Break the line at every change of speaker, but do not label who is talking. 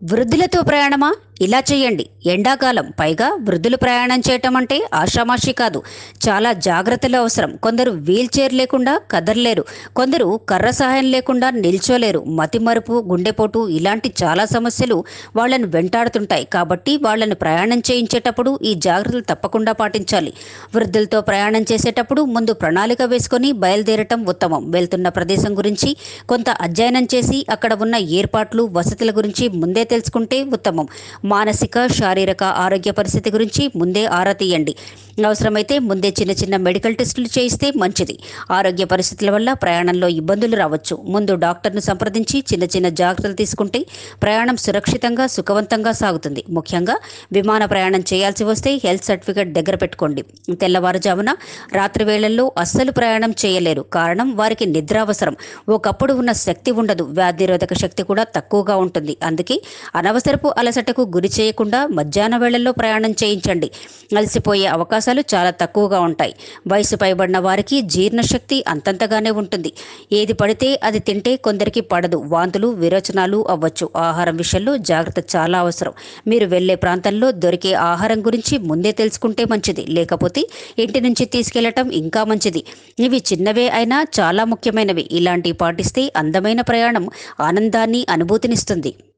వృద్ధులతో ప్రయాణమా ఇలా చేయండి ఎండాకాలం పైగా వృద్ధులు ప్రయాణం చేయటం అంటే ఆషామాషి కాదు చాలా జాగ్రత్తలు అవసరం కొందరు వీల్ చైర్ లేకుండా కదలలేరు కొందరు కర్ర సహాయం లేకుండా నిల్చోలేరు మతిమరుపు గుండెపోటు ఇలాంటి చాలా సమస్యలు వాళ్ళను వెంటాడుతుంటాయి కాబట్టి వాళ్ళను ప్రయాణం చేయించేటప్పుడు ఈ జాగ్రత్తలు తప్పకుండా పాటించాలి వృద్ధులతో ప్రయాణం చేసేటప్పుడు ముందు ప్రణాళిక వేసుకొని బయలుదేరటం ఉత్తమం వెళ్తున్న ప్రదేశం గురించి కొంత అధ్యయనం చేసి అక్కడ ఉన్న ఏర్పాట్లు వసతుల గురించి ముందే తెలుసుకుంటే ఉత్తమం మానసిక శారీరక ఆరోగ్య పరిస్థితి గురించి ముందే ఆరా తీయండి అవసరమైతే ముందే చిన్న చిన్న మెడికల్ టెస్టులు చేయిస్తే మంచిది ఆరోగ్య పరిస్థితుల వల్ల ప్రయాణంలో ఇబ్బందులు రావచ్చు ముందు డాక్టర్ను సంప్రదించి చిన్న చిన్న జాగ్రత్తలు తీసుకుంటే ప్రయాణం సురక్షితంగా సుఖవంతంగా సాగుతుంది ముఖ్యంగా విమాన ప్రయాణం చేయాల్సి వస్తే హెల్త్ సర్టిఫికేట్ దగ్గర పెట్టుకోండి తెల్లవారుజామున రాత్రి వేళల్లో అస్సలు ప్రయాణం చేయలేరు కారణం వారికి నిద్ర అవసరం ఒకప్పుడు ఉన్న శక్తి ఉండదు వ్యాధి నిరోధక శక్తి కూడా తక్కువగా ఉంటుంది అందుకే అనవసరపు అలసటకు గురి చేయకుండా మధ్యాహ్న వేళల్లో ప్రయాణం చేయించండి అలసిపోయే అవకాశాలు చాలా తక్కువగా ఉంటాయి వయసు పైబడిన వారికి జీర్ణశక్తి అంతంతగానే ఉంటుంది ఏది పడితే అది తింటే కొందరికి పడదు వాంతులు విరోచనాలు అవ్వచ్చు ఆహారం విషయంలో జాగ్రత్త చాలా అవసరం మీరు వెళ్ళే ప్రాంతంలో దొరికే ఆహారం గురించి ముందే తెలుసుకుంటే మంచిది లేకపోతే ఇంటి నుంచి తీసుకెళ్లటం ఇంకా మంచిది ఇవి చిన్నవే అయినా చాలా ముఖ్యమైనవి ఇలాంటివి పాటిస్తే అందమైన ప్రయాణం ఆనందాన్ని అనుభూతినిస్తుంది